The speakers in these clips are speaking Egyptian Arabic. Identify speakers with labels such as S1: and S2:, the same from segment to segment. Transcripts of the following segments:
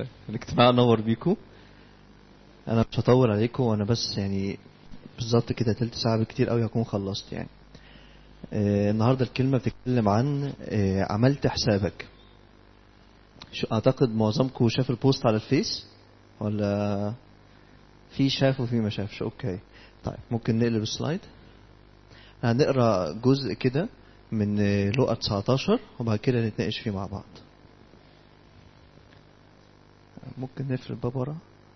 S1: الاجتماع نور بيكم انا مش هطول عليكم وانا بس يعني بالظبط كده تلت ساعه بكتير قوي هكون خلصت يعني آه النهارده الكلمه بتتكلم عن آه عملت حسابك شو اعتقد معظمكم شاف البوست على الفيس ولا في شاف وفي ما شافش اوكي طيب ممكن نقلب السلايد هنقرا جزء كده من لقا 19 وبعد كده نتناقش فيه مع بعض ممكن نفرد باب ورا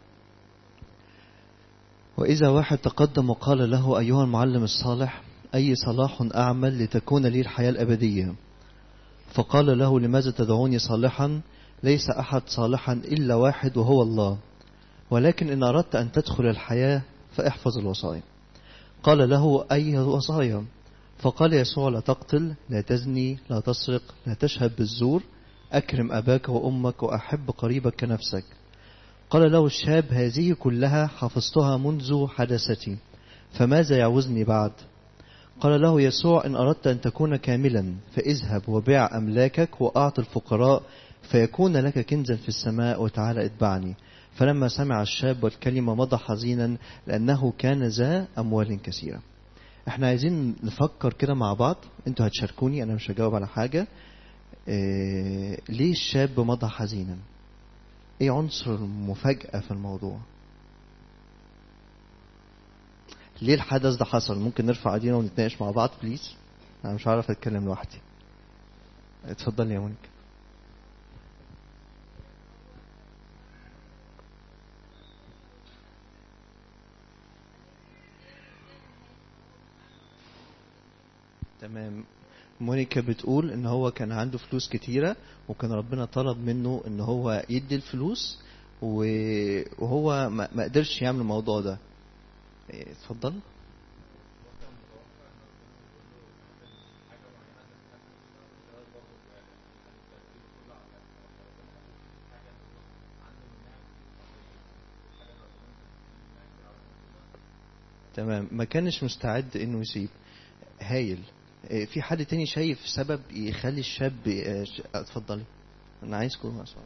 S1: وإذا واحد تقدم وقال له أيها المعلم الصالح أي صلاح أعمل لتكون لي الحياة الأبدية فقال له لماذا تدعوني صالحا ليس أحد صالحا إلا واحد وهو الله ولكن إن أردت أن تدخل الحياة فاحفظ الوصايا قال له أي وصايا فقال يسوع لا تقتل لا تزني لا تسرق لا تشهد بالزور أكرم أباك وأمك وأحب قريبك كنفسك قال له الشاب هذه كلها حفظتها منذ حدثتي فماذا يعوزني بعد قال له يسوع إن أردت أن تكون كاملا فاذهب وبيع أملاكك وأعط الفقراء فيكون لك كنزا في السماء وتعالى اتبعني فلما سمع الشاب والكلمة مضى حزينا لأنه كان ذا أموال كثيرة احنا عايزين نفكر كده مع بعض انتوا هتشاركوني انا مش هجاوب على حاجة إيه ليه الشاب مضى حزينا ايه عنصر المفاجأة في الموضوع ليه الحدث ده حصل ممكن نرفع ايدينا ونتناقش مع بعض بليز انا مش عارف اتكلم لوحدي اتفضل يا مونيكا تمام مونيكا بتقول ان هو كان عنده فلوس كتيرة وكان ربنا طلب منه ان هو يدي الفلوس وهو ما قدرش يعمل الموضوع ده اتفضل تمام ما كانش مستعد انه يسيب هايل في حد تاني شايف سبب يخلي الشاب اتفضلي انا عايزكم اسمع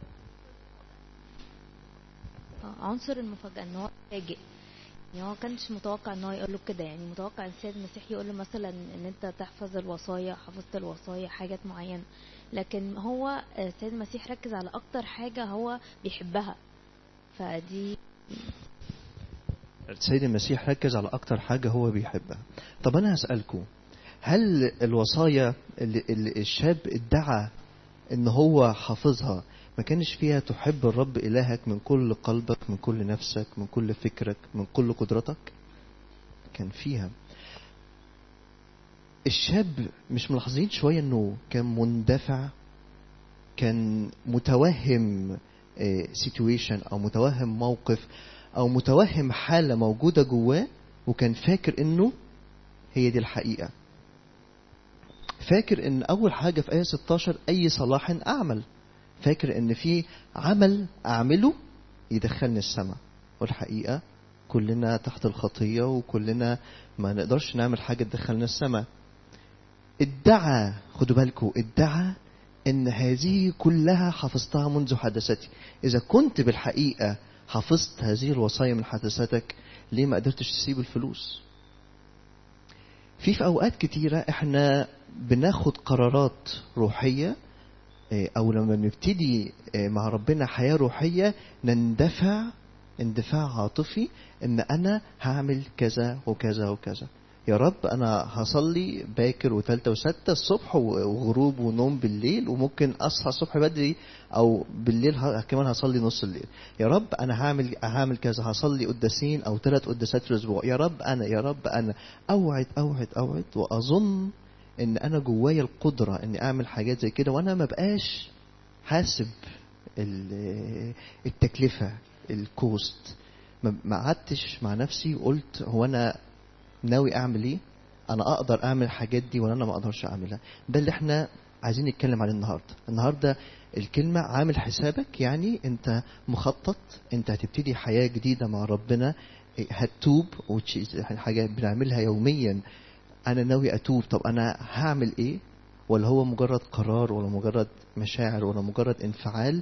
S2: عنصر المفاجاه ان هو فاجئ يعني هو كانش متوقع ان هو يقول له كده يعني متوقع ان السيد المسيح يقول له مثلا ان انت تحفظ الوصايا حفظت الوصايا حاجات معينه لكن هو السيد المسيح ركز على اكتر حاجه هو بيحبها فدي
S1: السيد المسيح ركز على اكتر حاجه هو بيحبها طب انا هسالكم هل الوصايا اللي, اللي الشاب ادعى ان هو حافظها ما كانش فيها تحب الرب إلهك من كل قلبك من كل نفسك من كل فكرك من كل قدرتك كان فيها الشاب مش ملاحظين شوية انه كان مندفع كان متوهم سيتويشن او متوهم موقف او متوهم حالة موجودة جواه وكان فاكر انه هي دي الحقيقة فاكر ان اول حاجة في آية 16 اي صلاح اعمل فاكر ان في عمل اعمله يدخلني السماء والحقيقة كلنا تحت الخطية وكلنا ما نقدرش نعمل حاجة تدخلنا السماء ادعى خدوا بالكم ادعى ان هذه كلها حفظتها منذ حدثتي اذا كنت بالحقيقة حفظت هذه الوصايا من حدثتك ليه ما قدرتش تسيب الفلوس في في اوقات كتيرة احنا بناخد قرارات روحية او لما بنبتدي مع ربنا حياة روحية نندفع اندفاع عاطفي ان انا هعمل كذا وكذا وكذا يا رب انا هصلي باكر وثالثة وستة الصبح وغروب ونوم بالليل وممكن اصحى الصبح بدري او بالليل كمان هصلي نص الليل يا رب انا هعمل هعمل كذا هصلي قداسين او ثلاث قداسات في الاسبوع يا رب انا يا رب انا اوعد اوعد اوعد واظن ان انا جوايا القدره اني اعمل حاجات زي كده وانا ما بقاش حاسب التكلفه الكوست ما قعدتش مع نفسي وقلت هو انا ناوي اعمل ايه انا اقدر اعمل الحاجات دي ولا انا ما اقدرش اعملها ده اللي احنا عايزين نتكلم عليه النهارده النهارده الكلمه عامل حسابك يعني انت مخطط انت هتبتدي حياه جديده مع ربنا هتوب حاجه بنعملها يوميا انا ناوي اتوب طب انا هعمل ايه ولا هو مجرد قرار ولا مجرد مشاعر ولا مجرد انفعال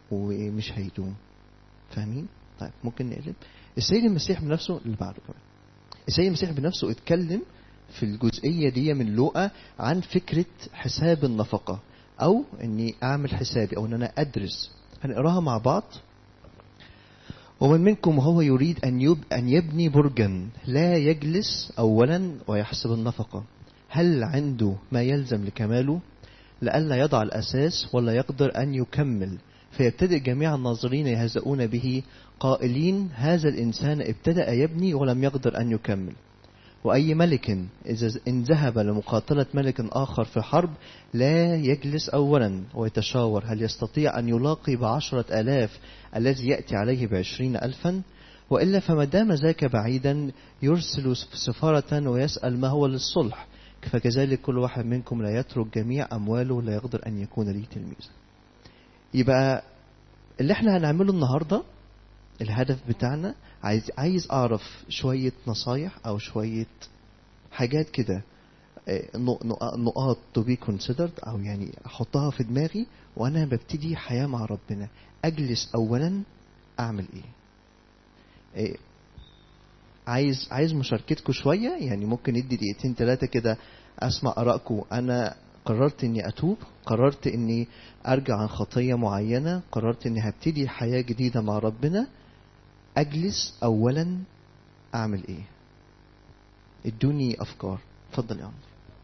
S1: ومش هيدوم فاهمين طيب ممكن نقلب السيد المسيح بنفسه اللي بعده كمان السيد المسيح بنفسه اتكلم في الجزئية دي من لوقا عن فكرة حساب النفقة أو إني أعمل حسابي أو إن أنا أدرس هنقراها مع بعض ومن منكم وهو يريد أن, يب أن يبني برجا لا يجلس أولا ويحسب النفقة هل عنده ما يلزم لكماله لئلا يضع الأساس ولا يقدر أن يكمل فيبتدئ جميع الناظرين يهزؤون به قائلين هذا الإنسان ابتدأ يبني ولم يقدر أن يكمل وأي ملك إذا إن ذهب لمقاتلة ملك آخر في حرب لا يجلس أولا ويتشاور هل يستطيع أن يلاقي بعشرة آلاف الذي يأتي عليه بعشرين ألفا وإلا فما دام ذاك بعيدا يرسل سفارة ويسأل ما هو للصلح فكذلك كل واحد منكم لا يترك جميع أمواله لا يقدر أن يكون لي تلميذا يبقى اللي احنا هنعمله النهارده الهدف بتاعنا عايز عايز اعرف شويه نصايح او شويه حاجات كده نقاط to be considered او يعني احطها في دماغي وانا ببتدي حياه مع ربنا اجلس اولا اعمل ايه, إيه عايز عايز مشاركتكم شويه يعني ممكن ندي دقيقتين ثلاثه كده اسمع ارائكم انا قررت اني اتوب قررت اني ارجع عن خطيه معينه قررت اني هبتدي حياه جديده مع ربنا اجلس اولا اعمل ايه ادوني افكار اتفضل يا عمرو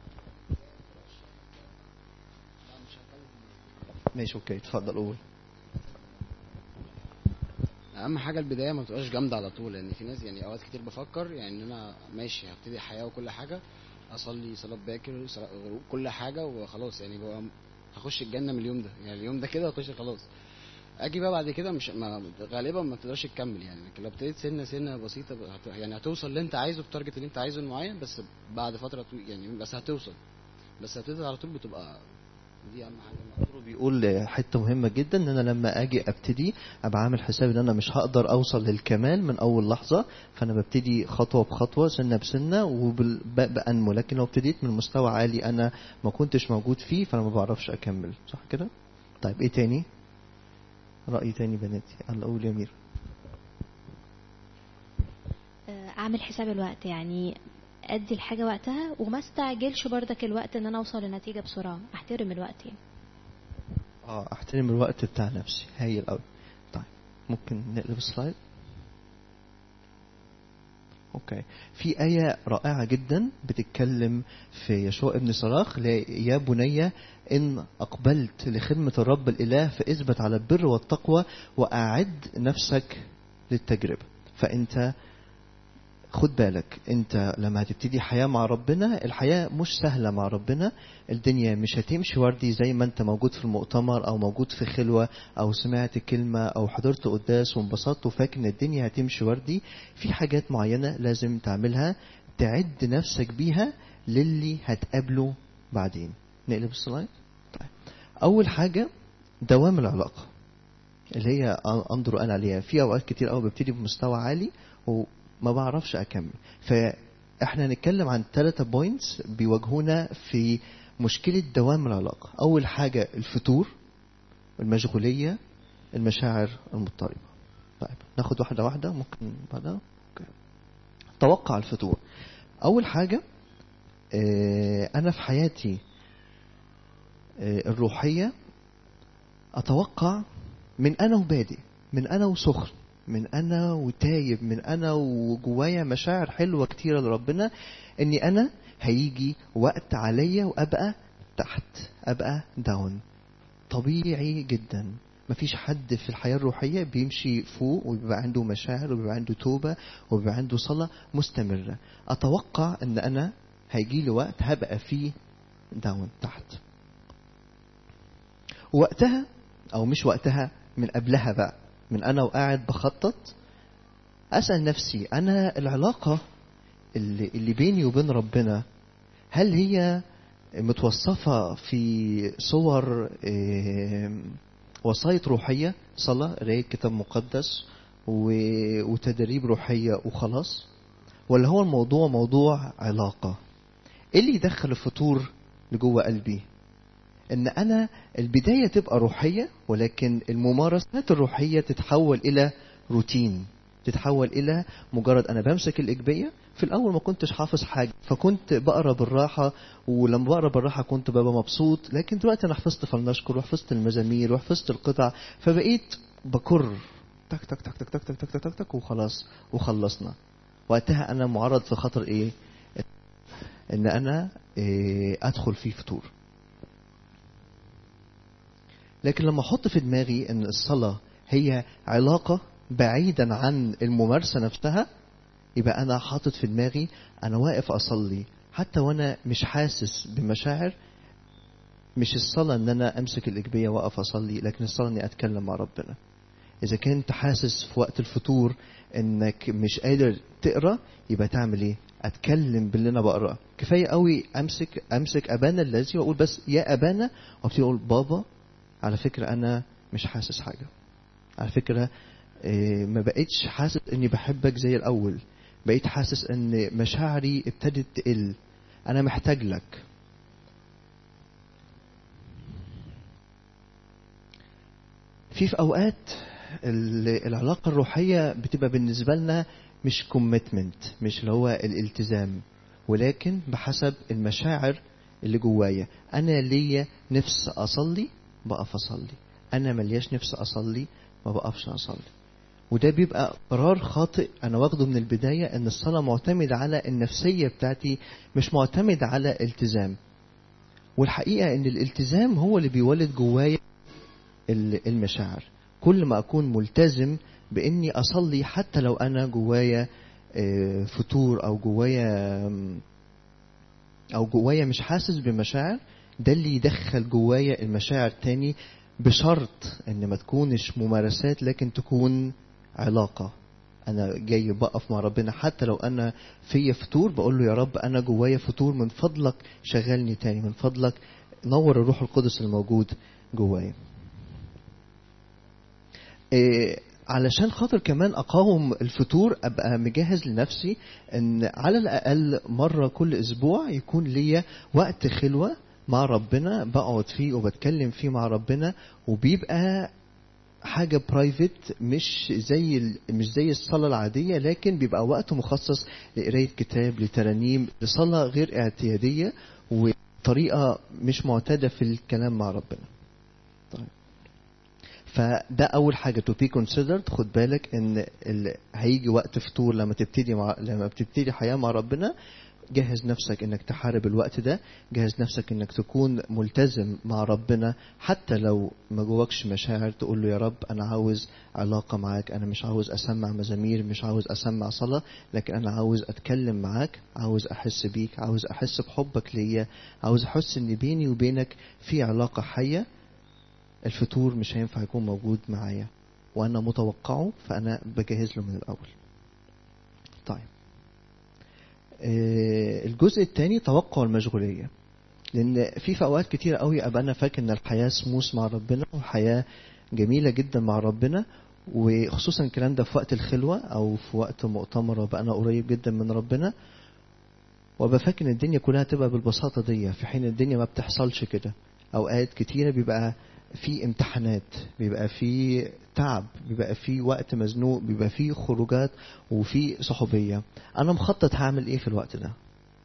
S1: ماشي اوكي اتفضل قول
S3: اهم حاجه البدايه ما تبقاش جامده على طول لان في ناس يعني اوقات كتير بفكر يعني ان انا ماشي هبتدي حياه وكل حاجه اصلي صلاه باكر غروب كل حاجه وخلاص يعني بقى هخش الجنه من اليوم ده يعني اليوم ده كده هخش خلاص اجي بقى بعد كده مش ما غالبا ما تقدرش تكمل يعني لكن لو ابتديت سنه سنه بسيطه هت... يعني هتوصل اللي انت عايزه التارجت اللي انت عايزه المعين بس بعد فتره طويله يعني بس هتوصل بس هتبتدي على طول بتبقى دي اهم حاجه
S1: بيقول حته مهمه جدا ان انا لما اجي ابتدي ابقى عامل حساب ان انا مش هقدر اوصل للكمال من اول لحظه فانا ببتدي خطوه بخطوه سنه بسنه وبانمو لكن لو ابتديت من مستوى عالي انا ما كنتش موجود فيه فانا ما بعرفش اكمل صح كده طيب ايه تاني راي تاني بناتي يلا قول يا مير
S4: اعمل حساب الوقت يعني ادي الحاجه وقتها وما استعجلش بردك الوقت ان انا اوصل لنتيجه بسرعه احترم الوقت يعني
S1: اه احترم الوقت بتاع نفسي هايل قوي طيب ممكن نقلب السلايد اوكي في آية رائعة جدا بتتكلم في يشوع ابن صراخ يا بني إن أقبلت لخدمة الرب الإله فاثبت على البر والتقوى وأعد نفسك للتجربة فأنت خد بالك انت لما هتبتدي حياة مع ربنا الحياة مش سهلة مع ربنا الدنيا مش هتمشي وردي زي ما انت موجود في المؤتمر او موجود في خلوة او سمعت كلمة او حضرت قداس وانبسطت وفاكر ان الدنيا هتمشي وردي في حاجات معينة لازم تعملها تعد نفسك بيها للي هتقابله بعدين نقلب السلايد طيب. اول حاجة دوام العلاقة اللي هي اندرو قال عليها في اوقات كتير قوي ببتدي بمستوى عالي و ما بعرفش اكمل فاحنا هنتكلم عن ثلاثة بوينتس بيواجهونا في مشكلة دوام العلاقة أول حاجة الفتور المشغولية المشاعر المضطربة طيب ناخد واحدة واحدة ممكن بعدها أوكي. توقع الفتور أول حاجة اه أنا في حياتي اه الروحية أتوقع من أنا وبادئ من أنا وسخن من انا وتايب من انا وجوايا مشاعر حلوه كتيره لربنا اني انا هيجي وقت عليا وابقى تحت ابقى داون طبيعي جدا مفيش حد في الحياة الروحية بيمشي فوق وبيبقى عنده مشاعر وبيبقى عنده توبة وبيبقى عنده صلاة مستمرة أتوقع أن أنا هيجي لي وقت هبقى فيه داون تحت وقتها أو مش وقتها من قبلها بقى من انا وقاعد بخطط اسال نفسي انا العلاقه اللي, اللي بيني وبين ربنا هل هي متوصفه في صور وسائط روحيه صلاه قرايه كتاب مقدس وتدريب روحيه وخلاص ولا هو الموضوع موضوع علاقه ايه اللي يدخل الفطور لجوه قلبي ان انا البدايه تبقى روحيه ولكن الممارسات الروحيه تتحول الى روتين تتحول الى مجرد انا بمسك الاجبيه في الاول ما كنتش حافظ حاجه فكنت بقرا بالراحه ولما بقرا بالراحه كنت ببقى مبسوط لكن دلوقتي انا حفظت فلنشكر وحفظت المزامير وحفظت القطع فبقيت بكر تك تك تك تك تك تك تك تك, تك, تك وخلاص وخلصنا وقتها انا معرض في خطر ايه ان انا إيه ادخل في فطور لكن لما احط في دماغي ان الصلاه هي علاقه بعيدا عن الممارسه نفسها يبقى انا حاطط في دماغي انا واقف اصلي حتى وانا مش حاسس بمشاعر مش الصلاة ان انا امسك الاجبية واقف اصلي لكن الصلاة اني اتكلم مع ربنا اذا كنت حاسس في وقت الفطور انك مش قادر تقرا يبقى تعمل ايه اتكلم باللي انا بقراه كفايه قوي امسك امسك ابانا الذي واقول بس يا ابانا وابتدي اقول بابا على فكره انا مش حاسس حاجه على فكره إيه ما بقتش حاسس اني بحبك زي الاول بقيت حاسس ان مشاعري ابتدت تقل انا محتاج لك في في اوقات العلاقه الروحيه بتبقى بالنسبه لنا مش كوميتمنت مش اللي هو الالتزام ولكن بحسب المشاعر اللي جوايا انا ليا نفس اصلي بقف اصلي انا ملياش نفس اصلي ما بقفش اصلي وده بيبقى قرار خاطئ انا واخده من البدايه ان الصلاه معتمده على النفسيه بتاعتي مش معتمده على التزام والحقيقه ان الالتزام هو اللي بيولد جوايا المشاعر كل ما اكون ملتزم باني اصلي حتى لو انا جوايا فتور او جوايا او جوايا مش حاسس بمشاعر ده اللي يدخل جوايا المشاعر تاني بشرط ان ما تكونش ممارسات لكن تكون علاقة انا جاي بقف مع ربنا حتى لو انا فيا فتور بقول له يا رب انا جوايا فتور من فضلك شغلني تاني من فضلك نور الروح القدس الموجود جوايا إيه علشان خاطر كمان اقاوم الفتور ابقى مجهز لنفسي ان على الاقل مره كل اسبوع يكون ليا وقت خلوه مع ربنا بقعد فيه وبتكلم فيه مع ربنا وبيبقى حاجة برايفت مش زي مش زي الصلاة العادية لكن بيبقى وقت مخصص لقراية كتاب لترانيم لصلاة غير اعتيادية وطريقة مش معتادة في الكلام مع ربنا. طيب. فده اول حاجه تو بي كونسيدرد خد بالك ان ال... هيجي وقت فطور لما تبتدي مع لما بتبتدي حياه مع ربنا جهز نفسك انك تحارب الوقت ده جهز نفسك انك تكون ملتزم مع ربنا حتى لو ما جواكش مشاعر تقول له يا رب انا عاوز علاقه معاك انا مش عاوز اسمع مزامير مش عاوز اسمع صلاه لكن انا عاوز اتكلم معاك عاوز احس بيك عاوز احس بحبك ليا عاوز احس ان بيني وبينك في علاقه حيه الفتور مش هينفع يكون موجود معايا وانا متوقعه فانا بجهز له من الاول طيب الجزء الثاني توقع المشغوليه لان في في اوقات كتير قوي ابقى انا فاكر ان الحياه سموث مع ربنا والحياه جميله جدا مع ربنا وخصوصا الكلام ده في وقت الخلوه او في وقت مؤتمر وبقى انا قريب جدا من ربنا وابقى فاكر ان الدنيا كلها تبقى بالبساطه دي في حين الدنيا ما بتحصلش كده اوقات كتيره بيبقى في امتحانات بيبقى في تعب بيبقى في وقت مزنوق بيبقى في خروجات وفي صحوبية أنا مخطط هعمل إيه في الوقت ده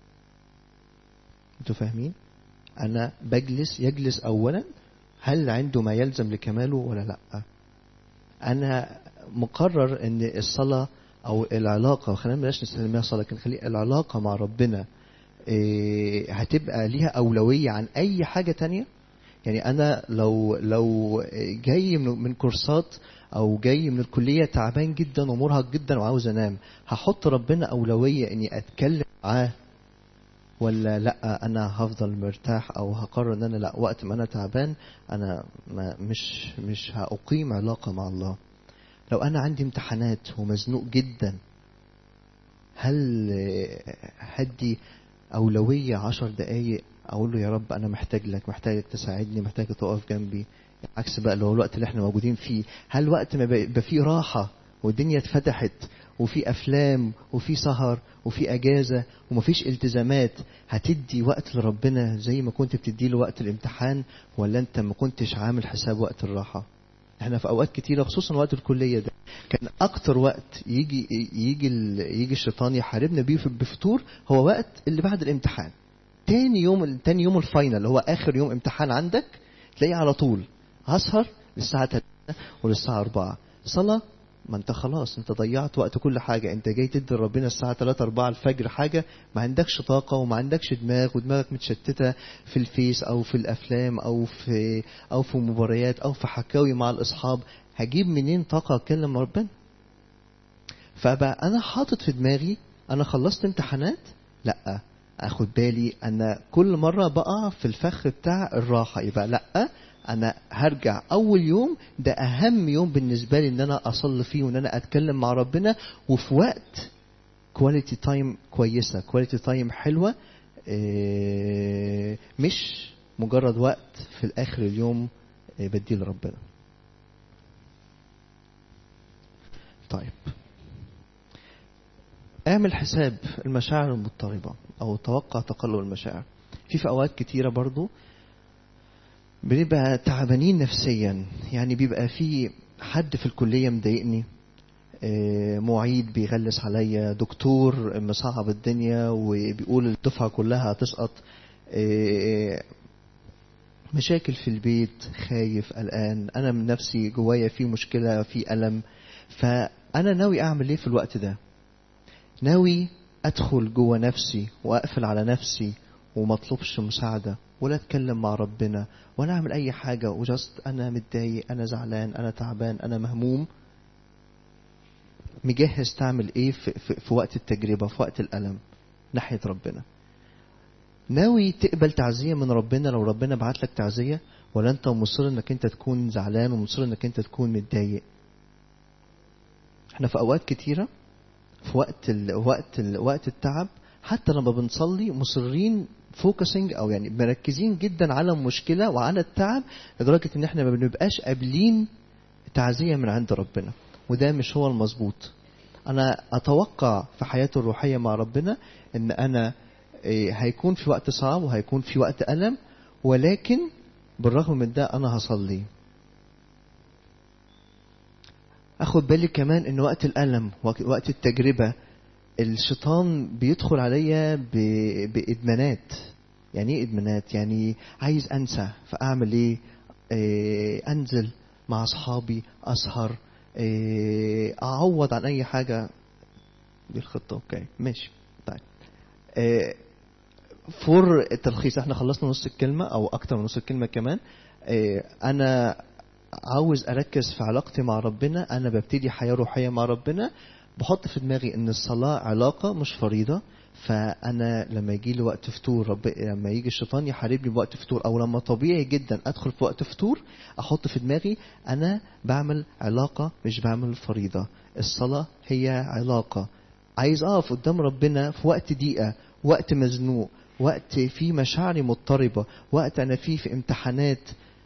S1: أنتوا فاهمين أنا بجلس يجلس أولا هل عنده ما يلزم لكماله ولا لأ أنا مقرر أن الصلاة أو العلاقة خلينا بلاش نسميها صلاة لكن خلي العلاقة مع ربنا إيه هتبقى ليها أولوية عن أي حاجة تانية يعني انا لو لو جاي من, من كورسات او جاي من الكليه تعبان جدا ومرهق جدا وعاوز انام هحط ربنا اولويه اني اتكلم معاه ولا لا انا هفضل مرتاح او هقرر ان انا لا وقت ما انا تعبان انا ما مش مش هاقيم علاقه مع الله لو انا عندي امتحانات ومزنوق جدا هل هدي اولويه عشر دقايق اقول له يا رب انا محتاج لك محتاجك تساعدني محتاجك تقف جنبي عكس بقى اللي هو الوقت اللي احنا موجودين فيه هل وقت ما يبقى فيه راحه والدنيا اتفتحت وفي افلام وفي سهر وفي اجازه ومفيش التزامات هتدي وقت لربنا زي ما كنت بتدي له وقت الامتحان ولا انت ما كنتش عامل حساب وقت الراحه احنا في اوقات كتيره خصوصا وقت الكليه ده كان اكتر وقت يجي يجي ال- يجي الشيطان يحاربنا بيه في- بفطور هو وقت اللي بعد الامتحان تاني يوم تاني يوم الفاينل اللي هو اخر يوم امتحان عندك تلاقيه على طول هسهر للساعه 3 وللساعه 4 صلاه ما انت خلاص انت ضيعت وقت كل حاجه انت جاي تدي لربنا الساعه 3 4 الفجر حاجه ما عندكش طاقه وما عندكش دماغ ودماغك متشتته في الفيس او في الافلام او في او في مباريات او في حكاوي مع الاصحاب هجيب منين طاقه اتكلم مع ربنا فبقى انا حاطط في دماغي انا خلصت امتحانات لا اخد بالي انا كل مره بقع في الفخ بتاع الراحه يبقى لا انا هرجع اول يوم ده اهم يوم بالنسبه لي ان انا اصلي فيه وان انا اتكلم مع ربنا وفي وقت كواليتي تايم كويسه كواليتي تايم حلوه إيه، مش مجرد وقت في الاخر اليوم إيه، بديه لربنا طيب اعمل حساب المشاعر المضطربة أو توقع تقلب المشاعر في في أوقات كتيرة برضو بنبقى تعبانين نفسيا يعني بيبقى في حد في الكلية مضايقني آه، معيد بيغلس عليا دكتور مصعب الدنيا وبيقول الدفعة كلها هتسقط آه، مشاكل في البيت خايف قلقان انا من نفسي جوايا في مشكله في الم فانا ناوي اعمل ايه في الوقت ده ناوي ادخل جوه نفسي واقفل على نفسي وما اطلبش مساعده ولا اتكلم مع ربنا ولا اعمل اي حاجه وجست انا متضايق انا زعلان انا تعبان انا مهموم مجهز تعمل ايه في, في, في وقت التجربه في وقت الالم ناحيه ربنا ناوي تقبل تعزيه من ربنا لو ربنا بعت لك تعزيه ولا انت مصر انك انت تكون زعلان ومصر انك انت تكون متضايق احنا في اوقات كتيره في وقت ال... وقت ال... وقت التعب حتى لما بنصلي مصرين فوكسنج او يعني مركزين جدا على المشكله وعلى التعب لدرجه ان احنا ما بنبقاش قابلين تعزيه من عند ربنا وده مش هو المظبوط انا اتوقع في حياتي الروحيه مع ربنا ان انا إيه، هيكون في وقت صعب وهيكون في وقت الم ولكن بالرغم من ده انا هصلي اخد بالي كمان ان وقت الالم وق- وقت التجربه الشيطان بيدخل عليا ب- بادمانات يعني ايه ادمانات يعني عايز انسى فاعمل ايه إيه انزل مع اصحابي اسهر إيه اعوض عن اي حاجه دي الخطه اوكي ماشي طيب إيه فور التلخيص احنا خلصنا نص الكلمه او اكتر من نص الكلمه كمان إيه انا عاوز اركز في علاقتي مع ربنا انا ببتدي حياه روحيه مع ربنا بحط في دماغي ان الصلاه علاقه مش فريضه فانا لما يجي لي وقت فطور رب... لما يجي الشيطان يحاربني بوقت فطور او لما طبيعي جدا ادخل في وقت فطور احط في دماغي انا بعمل علاقه مش بعمل فريضه الصلاه هي علاقه عايز اقف قدام ربنا في وقت ضيقه وقت مزنوق وقت فيه مشاعري مضطربه وقت انا فيه في امتحانات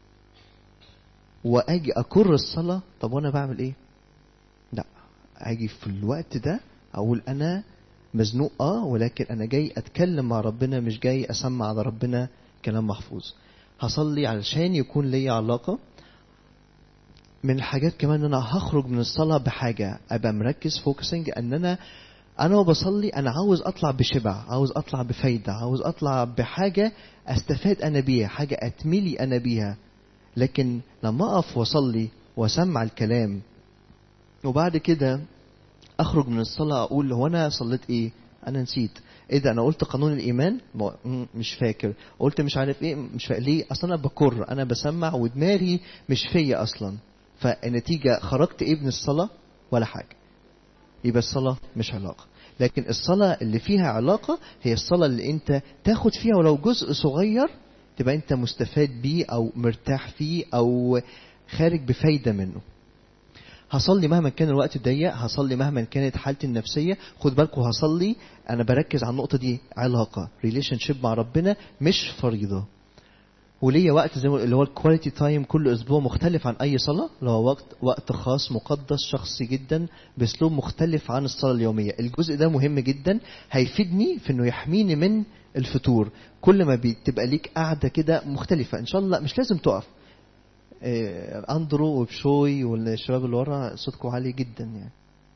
S1: واجي اكر الصلاه طب وانا بعمل ايه لا اجي في الوقت ده اقول انا مزنوق اه ولكن انا جاي اتكلم مع ربنا مش جاي اسمع على ربنا كلام محفوظ هصلي علشان يكون لي علاقه من الحاجات كمان ان انا هخرج من الصلاه بحاجه ابقى مركز فوكسنج ان انا انا وبصلي انا عاوز اطلع بشبع عاوز اطلع بفايده عاوز اطلع بحاجه استفاد انا بيها حاجه اتملي انا بيها لكن لما اقف واصلي واسمع الكلام وبعد كده اخرج من الصلاه اقول هو انا صليت ايه انا نسيت ايه ده انا قلت قانون الايمان ما- مم، مش فاكر قلت مش عارف ايه مش فاكر ليه اصلا انا بكر انا بسمع ودماغي مش فيا اصلا فالنتيجه خرجت ايه من الصلاه ولا حاجه يبقى الصلاه مش علاقه لكن الصلاه اللي فيها علاقه هي الصلاه اللي انت تاخد فيها ولو جزء صغير تبقى انت مستفاد بيه او مرتاح فيه او خارج بفايده منه هصلي مهما كان الوقت ضيق هصلي مهما كانت حالتي النفسيه خد بالكم هصلي انا بركز على النقطه دي علاقه ريليشن شيب مع ربنا مش فريضه وليا وقت زي ما اللي هو الكواليتي تايم كل اسبوع مختلف عن اي صلاه اللي هو وقت وقت خاص مقدس شخصي جدا باسلوب مختلف عن الصلاه اليوميه الجزء ده مهم جدا هيفيدني في انه يحميني من الفتور كل ما بتبقى ليك قاعده كده مختلفه ان شاء الله مش لازم تقف آه، اندرو وبشوي والشباب اللي ورا صوتكم عالي جدا يعني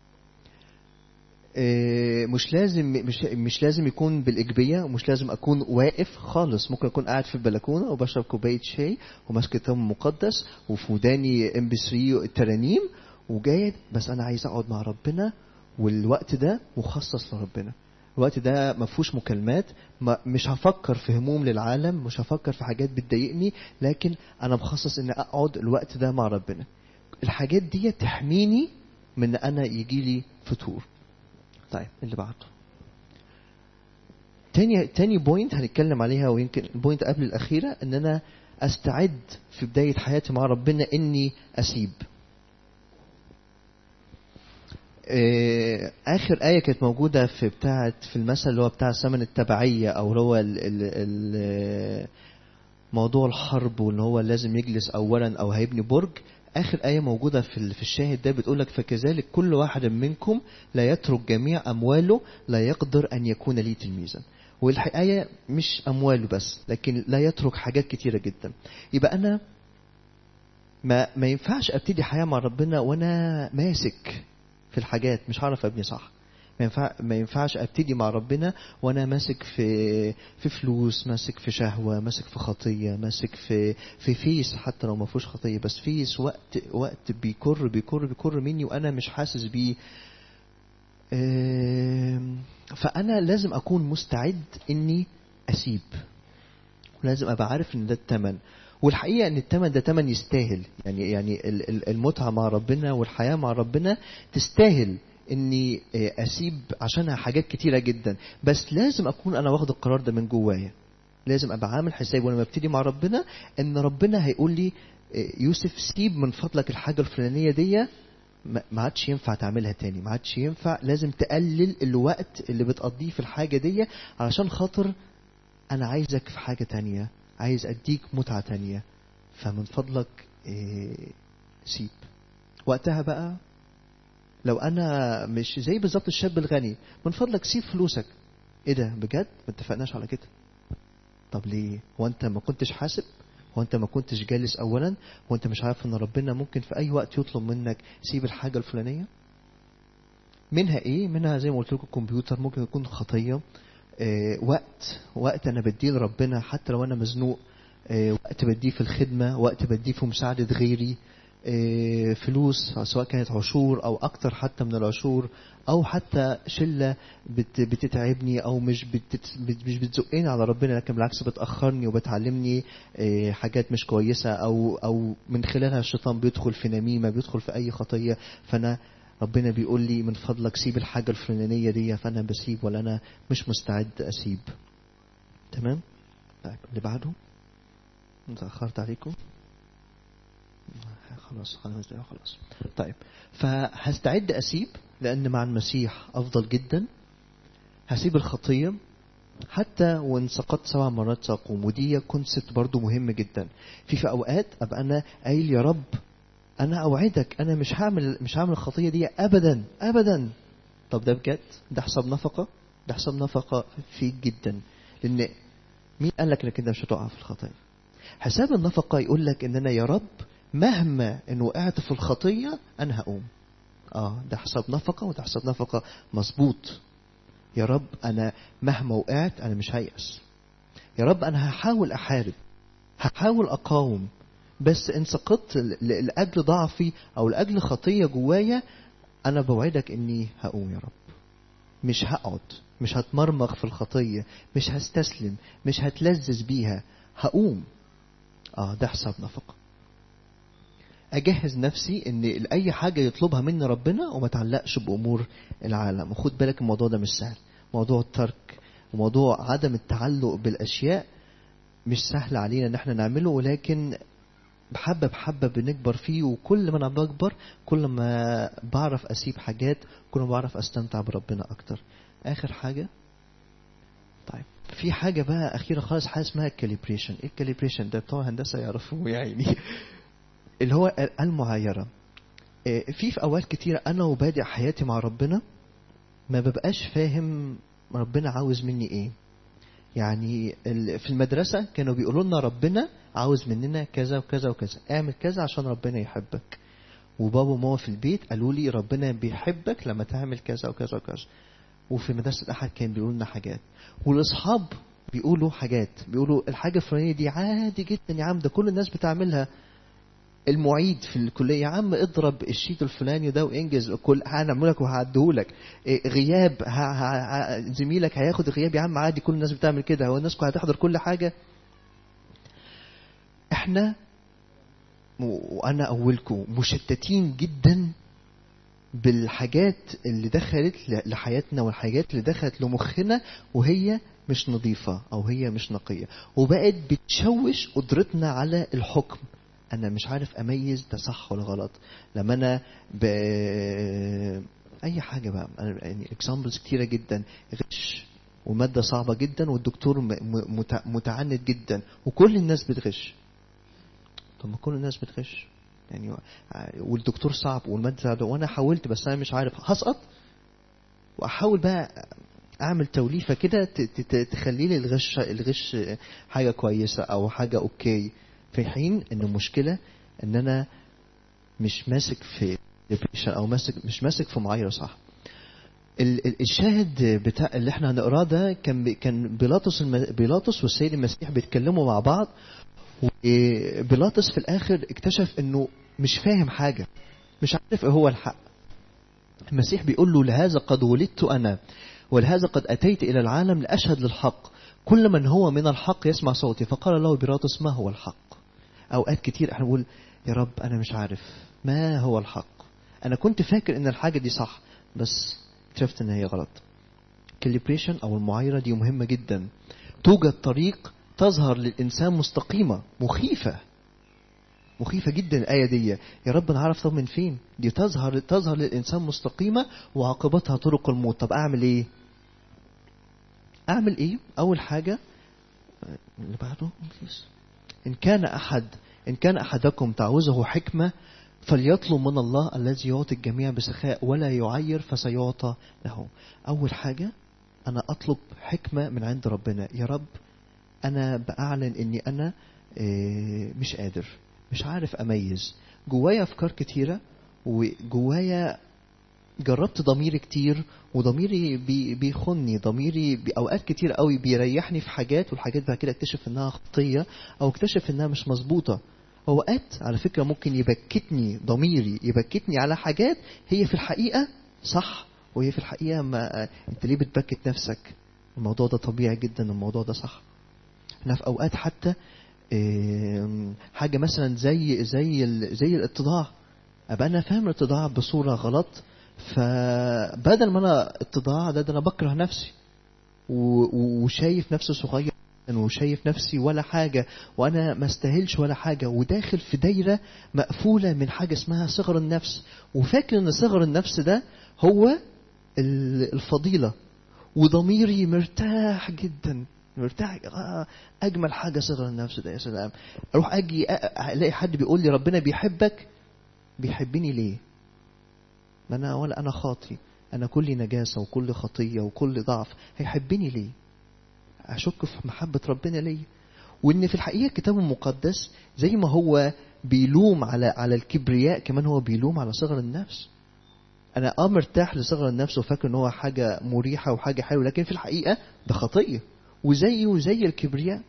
S1: آه، مش لازم مش مش لازم يكون بالايجابيه ومش لازم اكون واقف خالص ممكن اكون قاعد في البلكونه وبشرب كوبايه شاي وماسك كتاب مقدس وفي وداني ام بي 3 الترانيم وجاي بس انا عايز اقعد مع ربنا والوقت ده مخصص لربنا الوقت ده ما فيهوش مكالمات ما مش هفكر في هموم للعالم مش هفكر في حاجات بتضايقني لكن انا مخصص ان اقعد الوقت ده مع ربنا الحاجات دي تحميني من ان انا يجي لي فتور طيب اللي بعده تاني تاني بوينت هنتكلم عليها ويمكن البوينت قبل الاخيره ان انا استعد في بدايه حياتي مع ربنا اني اسيب آه، اخر ايه كانت موجوده في بتاعه في المثل اللي هو بتاع ثمن التبعيه او اللي هو ال ال ال موضوع الحرب وان هو لازم يجلس اولا او هيبني برج اخر ايه موجوده في ال- في الشاهد ده بتقول لك فكذلك كل واحد منكم لا يترك جميع امواله لا يقدر ان يكون لي تلميذا والحقيقه مش امواله بس لكن لا يترك حاجات كتيره جدا يبقى انا ما ما ينفعش ابتدي حياه مع ربنا وانا ماسك في الحاجات مش هعرف ابني صح ما ينفع ما ينفعش ابتدي مع ربنا وانا ماسك في في فلوس ماسك في شهوه ماسك في خطيه ماسك في في فيس حتى لو ما فيهوش خطيه بس فيس وقت وقت بيكر بيكر بيكر مني وانا مش حاسس بيه آم، فانا لازم اكون مستعد اني اسيب ولازم ابقى عارف ان ده الثمن والحقيقه ان الثمن ده ثمن يستاهل يعني يعني ال- ال- المتعه مع ربنا والحياه مع ربنا تستاهل اني آه، اسيب عشانها حاجات كتيره جدا بس لازم اكون انا واخد القرار ده من جوايا لازم ابقى عامل حساب وانا ببتدي مع ربنا ان ربنا هيقول لي آه، يوسف سيب من فضلك الحاجه الفلانيه دي ما ما عادش ينفع تعملها تاني ما عادش ينفع لازم تقلل الوقت اللي بتقضيه في الحاجه دي علشان خاطر انا عايزك في حاجه تانية عايز اديك متعه تانية فمن فضلك إيه، سيب وقتها بقى لو انا مش زي بالظبط الشاب الغني من فضلك سيب فلوسك ايه ده بجد ما اتفقناش على كده طب ليه هو انت ما كنتش حاسب هو انت ما كنتش جالس اولا هو انت مش عارف ان ربنا ممكن في اي وقت يطلب منك سيب الحاجه الفلانيه منها ايه منها زي ما قلت لكم الكمبيوتر ممكن يكون خطيه آه، وقت وقت انا بديه لربنا حتى لو انا مزنوق آه، وقت بديه في الخدمه وقت بديه في مساعده غيري آه، فلوس سواء كانت عشور او اكتر حتى من العشور او حتى شله بت بتتعبني او مش بتت بت- مش بتزقني على ربنا لكن بالعكس بتاخرني وبتعلمني آه، حاجات مش كويسه او او من خلالها الشيطان بيدخل في نميمه بيدخل في اي خطيه فانا ربنا بيقول لي من فضلك سيب الحاجه الفلانيه دي فانا بسيب ولا انا مش مستعد اسيب تمام طيب اللي بعده اتاخرت عليكم خلاص خلاص دقيقة خلاص طيب فهستعد اسيب لان مع المسيح افضل جدا هسيب الخطيه حتى وان سقطت سبع مرات ساقوم ودي كونسبت برضو مهم جدا في في اوقات ابقى انا قايل يا رب انا اوعدك انا مش هعمل مش هعمل الخطيه دي ابدا ابدا طب ده بجد ده حساب نفقه ده حساب نفقه فيك جدا لان مين قال لك انك انت مش هتقع في الخطيه حساب النفقه يقول لك ان انا يا رب مهما ان وقعت في الخطيه انا هقوم اه ده حساب نفقه وده حساب نفقه مظبوط يا رب انا مهما وقعت انا مش هيأس يا رب انا هحاول احارب هحاول اقاوم بس ان سقطت ل- ل- لاجل ضعفي او لاجل خطيه جوايا انا بوعدك اني هقوم يا رب مش هقعد مش هتمرمغ في الخطيه مش هستسلم مش هتلذذ بيها هقوم اه ده حساب نفقه اجهز نفسي ان اي حاجه يطلبها مني ربنا وما تعلقش بامور العالم وخد بالك الموضوع ده مش سهل موضوع الترك وموضوع عدم التعلق بالاشياء مش سهل علينا ان احنا نعمله ولكن بحبة بحبة بنكبر فيه وكل ما انا بكبر كل ما بعرف اسيب حاجات كل ما بعرف استمتع بربنا اكتر اخر حاجة طيب في حاجة بقى أخيرة خالص حاجة اسمها الكاليبريشن إيه الكاليبريشن ده بتوع هندسة يعرفوه يعني اللي هو المعايرة إيه، في في أوقات كتيرة أنا وبادئ حياتي مع ربنا ما ببقاش فاهم ربنا عاوز مني إيه يعني ال- في المدرسة كانوا بيقولوا لنا ربنا عاوز مننا كذا وكذا وكذا اعمل كذا عشان ربنا يحبك وبابا وماما في البيت قالوا لي ربنا بيحبك لما تعمل كذا وكذا وكذا وفي مدرسة الأحد كان بيقولوا لنا حاجات والأصحاب بيقولوا حاجات بيقولوا الحاجة الفلانية دي عادي جدا يا عم ده كل الناس بتعملها المعيد في الكلية يا عم اضرب الشيت الفلاني ده وانجز كل هنعمل لك وهعديهولك إيه، غياب ه... ه... ه... زميلك هياخد غياب يا عم عادي كل الناس بتعمل كده هو الناس كلها هتحضر كل حاجة احنا و- وانا اولكم مشتتين جدا بالحاجات اللي دخلت ل- لحياتنا والحاجات اللي دخلت لمخنا وهي مش نظيفة أو هي مش نقية وبقت بتشوش قدرتنا على الحكم أنا مش عارف أميز ده صح ولا غلط لما أنا ب... أي حاجة بقى أنا يعني اكزامبلز كتيرة جدا غش ومادة صعبة جدا والدكتور م- م- مت- متعند جدا وكل الناس بتغش طب ما كل الناس بتغش يعني والدكتور صعب والمادة صعبة وانا حاولت بس انا مش عارف هسقط واحاول بقى اعمل توليفه كده ت- ت- ت- تخلي لي الغش الغش حاجه كويسه او حاجه اوكي في حين ان المشكله ان انا مش ماسك في depression او ماسك مش ماسك في معايره صح ال- ال- الشاهد بتاع اللي احنا هنقراه ده كان بي- كان بيلاطس الم- بيلاطس والسيد المسيح بيتكلموا مع بعض وبيلاطس في الاخر اكتشف انه مش فاهم حاجه مش عارف ايه هو الحق المسيح بيقول له لهذا قد ولدت انا ولهذا قد اتيت الى العالم لاشهد للحق كل من هو من الحق يسمع صوتي فقال له بيلاطس ما هو الحق اوقات كتير احنا بنقول يا رب انا مش عارف ما هو الحق انا كنت فاكر ان الحاجه دي صح بس اكتشفت ان هي غلط كاليبريشن او المعايره دي مهمه جدا توجد طريق تظهر للانسان مستقيمه مخيفه مخيفة جدا الآية دي يا رب أنا عارف طب من فين دي تظهر تظهر للإنسان مستقيمة وعاقبتها طرق الموت طب أعمل إيه أعمل إيه أول حاجة اللي بعده إن كان أحد إن كان أحدكم تعوزه حكمة فليطلب من الله الذي يعطي الجميع بسخاء ولا يعير فسيعطى له أول حاجة أنا أطلب حكمة من عند ربنا يا رب أنا بأعلن إني أنا إيه، مش قادر مش عارف أميز جوايا أفكار كتيرة وجوايا جربت ضميري كتير وضميري بي بيخني ضميري بي اوقات كتير قوي بيريحني في حاجات والحاجات بعد كده اكتشف انها خطيه او اكتشف انها مش مظبوطه اوقات على فكره ممكن يبكتني ضميري يبكتني على حاجات هي في الحقيقه صح وهي في الحقيقه ما انت ليه بتبكت نفسك الموضوع ده طبيعي جدا الموضوع ده صح احنا في اوقات حتى آم، حاجه مثلا زي زي ال- زي الاتضاع ابقى انا فاهم الاتضاع بصوره غلط فبدل ما انا اتضاع ده, ده انا بكره نفسي و- و- وشايف نفسي صغير وشايف نفسي ولا حاجة وأنا ما استاهلش ولا حاجة وداخل في دايرة مقفولة من حاجة اسمها صغر النفس وفاكر إن صغر النفس ده هو ال- الفضيلة وضميري مرتاح جدا مرتاح آه أجمل حاجة صغر النفس ده يا سلام أروح أجي أ- أ- ألاقي حد بيقول لي ربنا بيحبك بيحبني ليه؟ ما انا ولا انا خاطي انا كل نجاسه وكل خطيه وكل ضعف هيحبني ليه اشك في محبه ربنا ليا وان في الحقيقه الكتاب المقدس زي ما هو بيلوم على على الكبرياء كمان هو بيلوم على صغر النفس انا اه مرتاح لصغر النفس وفاكر ان هو حاجه مريحه وحاجه حلوه لكن في الحقيقه ده خطيه وزيه زي الكبرياء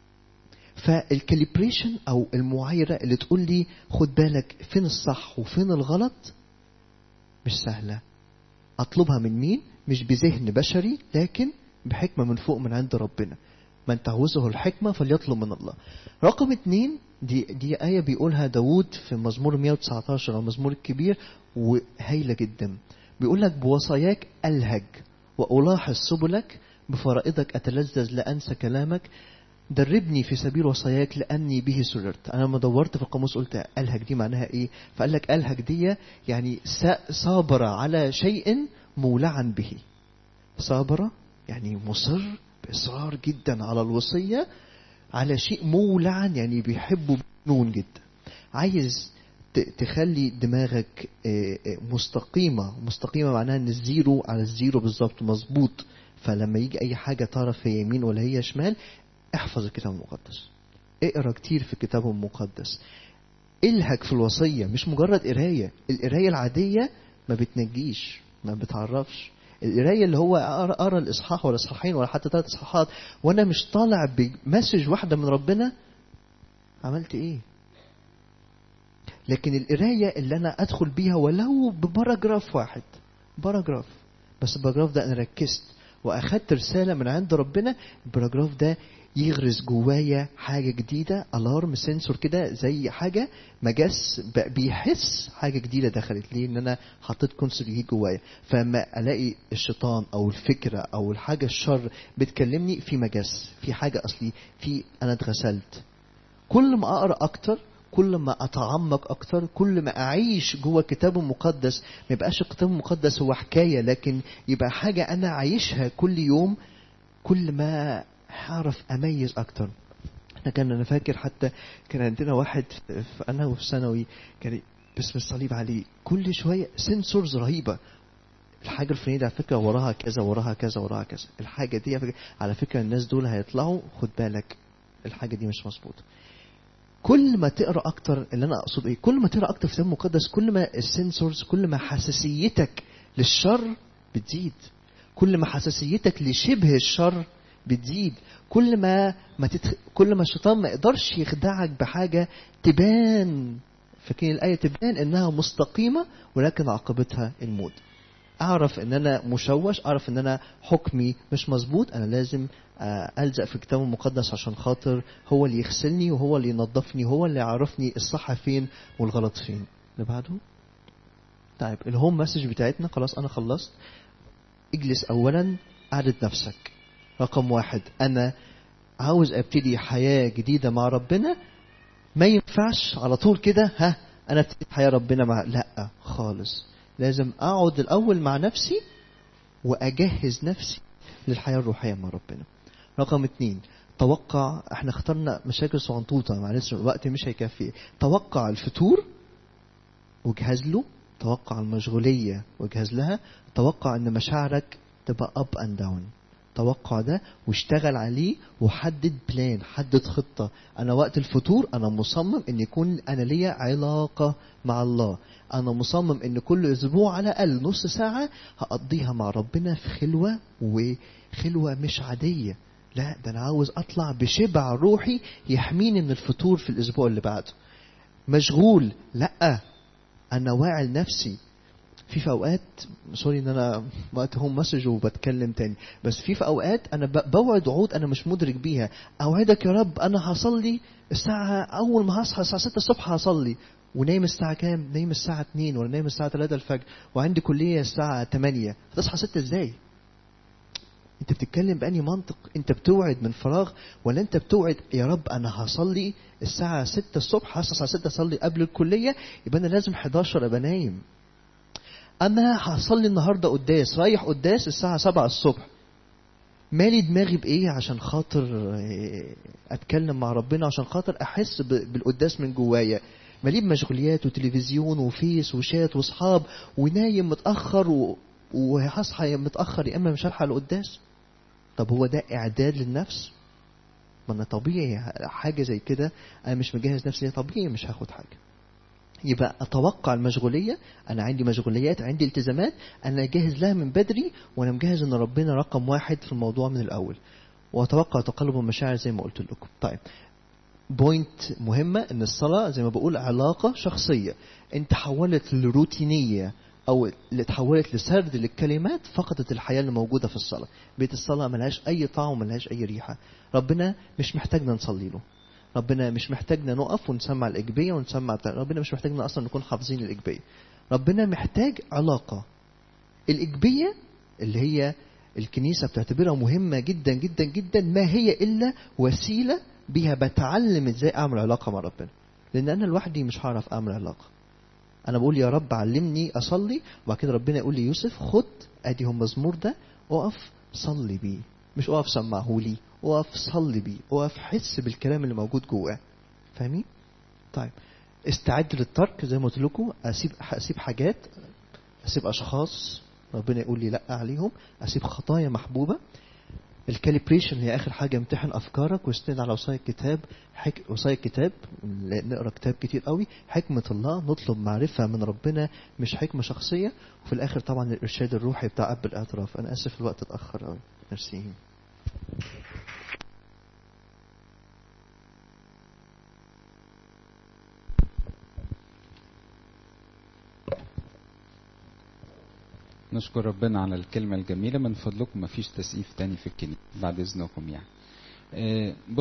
S1: فالكاليبريشن او المعايره اللي تقول لي خد بالك فين الصح وفين الغلط مش سهلة أطلبها من مين؟ مش بذهن بشري لكن بحكمة من فوق من عند ربنا من تعوزه الحكمة فليطلب من الله رقم اتنين دي, دي آية بيقولها داود في مزمور 119 أو المزمور الكبير وهايلة جدا بيقول لك بوصاياك ألهج وألاحظ سبلك بفرائضك أتلذذ لا أنسى كلامك دربني في سبيل وصاياك لاني به سررت انا لما دورت في القاموس قلت الهج دي معناها ايه فقال لك الهج دي يعني سا- صابر على شيء مولعا به صابر يعني مصر اصرار جدا على الوصيه على شيء مولعا يعني بيحبه بجنون جدا عايز ت- تخلي دماغك آه، آه، مستقيمة مستقيمة معناها ان الزيرو على الزيرو بالظبط مظبوط فلما يجي اي حاجة تعرف هي يمين ولا هي شمال احفظ الكتاب المقدس اقرا كتير في الكتاب المقدس الهك في الوصية مش مجرد قراية القراية العادية ما بتنجيش ما بتعرفش القرايه اللي هو اقرا اقرا الاصحاح ولا اصحاحين ولا حتى ثلاث اصحاحات وانا مش طالع بمسج واحده من ربنا عملت ايه لكن القرايه اللي انا ادخل بيها ولو بباراجراف واحد باراجراف بس الباراجراف ده انا ركزت واخدت رساله من عند ربنا الباراجراف ده يغرس جوايا حاجه جديده الارم سنسور كده زي حاجه مجس ب- بيحس حاجه جديده دخلت ليه ان انا حطيت كونسبت جديد جوايا فما الاقي الشيطان او الفكره او الحاجه الشر بتكلمني في مجس في حاجه اصلي في انا اتغسلت كل ما اقرا اكتر كل ما اتعمق اكتر كل ما اعيش جوه الكتاب المقدس ما يبقاش الكتاب المقدس هو حكايه لكن يبقى حاجه انا عايشها كل يوم كل ما هعرف اميز اكتر احنا كان انا فاكر حتى كان عندنا واحد في انا وفي ثانوي كان باسم الصليب عليه كل شويه سنسورز رهيبه الحاجه الفلانيه دي على فكره وراها كذا وراها كذا وراها كذا الحاجه دي على فكرة, على فكره الناس دول هيطلعوا خد بالك الحاجه دي مش مظبوطه كل ما تقرا اكتر اللي انا اقصد ايه كل ما تقرا اكتر في الكتاب المقدس كل ما السنسورز كل ما حساسيتك للشر بتزيد كل ما حساسيتك لشبه الشر بتزيد كل ما ما تتخ... كل ما الشيطان ما يقدرش يخدعك بحاجه تبان فاكرين الايه تبان انها مستقيمه ولكن عاقبتها الموت اعرف ان انا مشوش اعرف ان انا حكمي مش مظبوط انا لازم آه، الزق في الكتاب المقدس عشان خاطر هو اللي يغسلني وهو اللي ينظفني هو اللي يعرفني الصح فين والغلط فين اللي بعده طيب الهوم مسج بتاعتنا خلاص انا خلصت اجلس اولا اعدد نفسك رقم واحد انا عاوز ابتدي حياة جديدة مع ربنا ما ينفعش على طول كده ها انا ابتدي حياة ربنا مع لا خالص لازم اقعد الاول مع نفسي واجهز نفسي للحياة الروحية مع ربنا رقم اتنين توقع احنا اخترنا مشاكل صغنطوطة معلش الوقت مش هيكفي توقع الفتور واجهز له توقع المشغولية واجهز لها توقع ان مشاعرك تبقى اب اند داون توقع ده واشتغل عليه وحدد بلان حدد خطة أنا وقت الفطور أنا مصمم أن يكون أنا ليا علاقة مع الله أنا مصمم أن كل أسبوع على الأقل نص ساعة هقضيها مع ربنا في خلوة وخلوة مش عادية لا ده أنا عاوز أطلع بشبع روحي يحميني من الفطور في الأسبوع اللي بعده مشغول لا أنا واعي لنفسي في في اوقات سوري ان انا وقت هوم مسج وبتكلم تاني بس في في اوقات انا ب- بوعد وعود انا مش مدرك بيها اوعدك يا رب انا هصلي الساعه اول ما هصحى الساعه 6 الصبح هصلي ونايم الساعه كام نايم الساعه 2 ولا نايم الساعه 3 الفجر وعندي كليه الساعه 8 هتصحى 6 ازاي انت بتتكلم بأني منطق انت بتوعد من فراغ ولا انت بتوعد يا رب انا هصلي الساعة 6 الصبح هصحى الساعة 6 اصلي قبل الكلية يبقى انا لازم 11 ابقى نايم انا هصلي النهارده قداس رايح قداس الساعه 7 الصبح مالي دماغي بايه عشان خاطر آه، اتكلم مع ربنا عشان خاطر احس ب- بالقداس من جوايا مليء بمشغوليات وتلفزيون وفيس وشات واصحاب ونايم متاخر و... وهصحى متاخر يا اما مش هلحق القداس طب هو ده اعداد للنفس ما انا طبيعي حاجه زي كده انا مش مجهز نفسي ليها، طبيعي مش هاخد حاجه يبقى اتوقع المشغوليه انا عندي مشغوليات عندي التزامات انا جاهز لها من بدري وانا مجهز ان ربنا رقم واحد في الموضوع من الاول واتوقع تقلب المشاعر زي ما قلت لكم طيب بوينت مهمة ان الصلاة زي ما بقول علاقة شخصية انت حولت لروتينية او اللي اتحولت لسرد للكلمات فقدت الحياة اللي موجودة في الصلاة بيت الصلاة ملهاش اي طعم وملهاش اي ريحة ربنا مش محتاجنا نصلي له ربنا مش محتاجنا نقف ونسمع الإجبية ونسمع بتاع. ربنا مش محتاجنا أصلا نكون حافظين الإجبية ربنا محتاج علاقة الإجبية اللي هي الكنيسة بتعتبرها مهمة جدا جدا جدا ما هي إلا وسيلة بيها بتعلم إزاي أعمل علاقة مع ربنا لأن أنا لوحدي مش هعرف أعمل علاقة أنا بقول يا رب علمني أصلي وبعد كده ربنا يقول لي يوسف خد أدي هم مزمور ده اقف صلي بيه مش اقف سمعهولي اقف صلي بيه اقف حس بالكلام اللي موجود جواه فاهمين طيب استعد للترك زي ما قلت لكم اسيب اسيب حاجات اسيب اشخاص ربنا يقول لي لا عليهم اسيب خطايا محبوبه الكاليبريشن هي اخر حاجه امتحن افكارك واستند على وصايا الكتاب حك... وصايا الكتاب نقرا كتاب كتير قوي حكمه الله نطلب معرفه من ربنا مش حكمه شخصيه وفي الاخر طبعا الارشاد الروحي بتاع اب الاعتراف انا اسف الوقت اتاخر قوي ميرسي
S5: نشكر ربنا على الكلمة الجميلة من فضلكم مفيش تسقيف تاني في الكنيسة بعد إذنكم يعني آه،